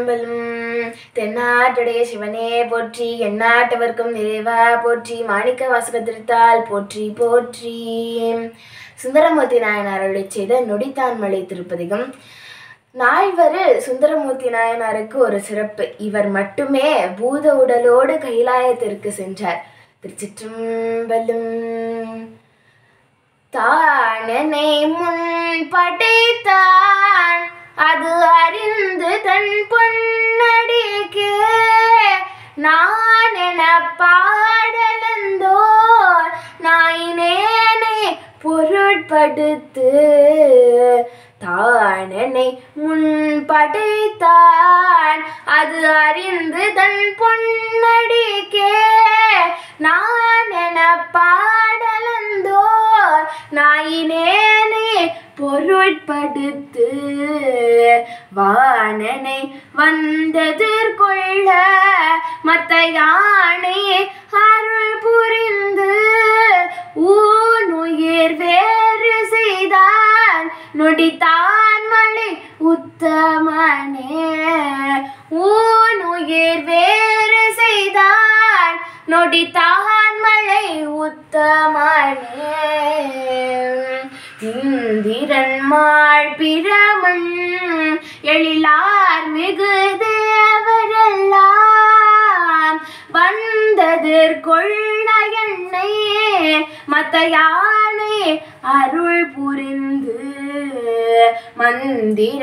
திருச்சிற்றம்பலம் தென்னாட்டுடைய சிவனே போற்றி எந்நாட்டவர்க்கும் நிறைவா போற்றி மாணிக்க வாசக திருத்தால் போற்றி போற்றி சுந்தரமூர்த்தி நாயனார் அருளி செய்த நொடித்தான் மலை திருப்பதிகம் நால்வரு சுந்தரமூர்த்தி நாயனாருக்கு ஒரு சிறப்பு இவர் மட்டுமே பூத உடலோடு கைலாயத்திற்கு சென்றார் திருச்சிற்றம்பலம் தானனை முன் படைத்தான் அது அறிந்து தன் பொன்னடிக்கே நான் என பாடலந்தோர் நாயினேனை பொருட்படுத்து தானனை முன் படைத்தான் அது அறிந்து தன் பொன்னடிக்கே நான் என பாடலந்தோர் நாயினேனே பொருட்படுத்து வானனை வந்ததிற்கொள்ள மத்த யானை அருள் புரிந்து ஊனுயிர் வேறு செய்தான் நொடித்தான் மலை உத்தமனே ஊனுயிர் வேறு செய்தான் நொடித்தான் மலை உத்தமனே இந்திரன் மாள் பிரமன் எழிலார் மிகு தேவரெல்லாம் வந்ததிற்கொள்ள என்னை மத்த யானை அருள் புரிந்து மந்திர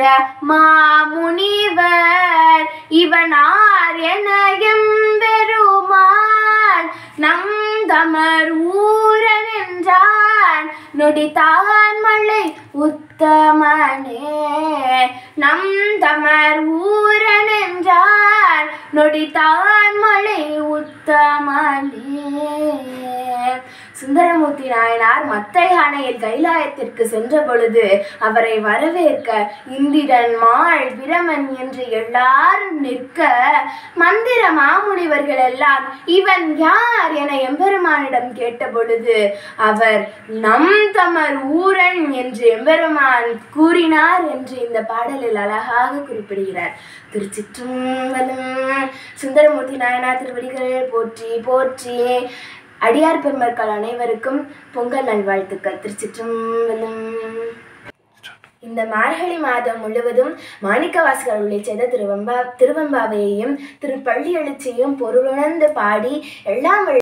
மாமுனிவர் இவனார் என எம்பெருமான் நம் தமர் ஊரன் என்றான் நொடித்தான் மலை உத்தமனே நம் தமர் ஊரன் என்றான் நொடித்தான் மலை உத்தமனே சுந்தரமூர்த்தி நாயனார் மத்த யானையில் கைலாயத்திற்கு சென்ற பொழுது அவரை வரவேற்க இந்திரன் மாள் பிரமன் என்று எல்லாரும் நிற்க மந்திர மாமுனிவர்கள் எல்லாம் இவன் யார் என எம்பெருமானிடம் கேட்ட பொழுது அவர் நம் தமர் ஊரன் என்று எம்பெருமான் கூறினார் என்று இந்த பாடலில் அழகாக குறிப்பிடுகிறார் திருச்சிற்றம்பலம் சுந்தரமூர்த்தி நாயனார் திருவடிகள் போற்றி போற்றி அடியார் பெருமக்கள் அனைவருக்கும் பொங்கல் நல்வாழ்த்துக்கள் திருச்சிற்றம்பலம் இந்த மார்கழி மாதம் முழுவதும் மாணிக்கவாசகர் உள்ளே செய்த திருவம்பா திருவம்பாவையையும் திருப்பள்ளி எழுச்சியையும் பொருளுணர்ந்து பாடி எல்லாம் வல்ல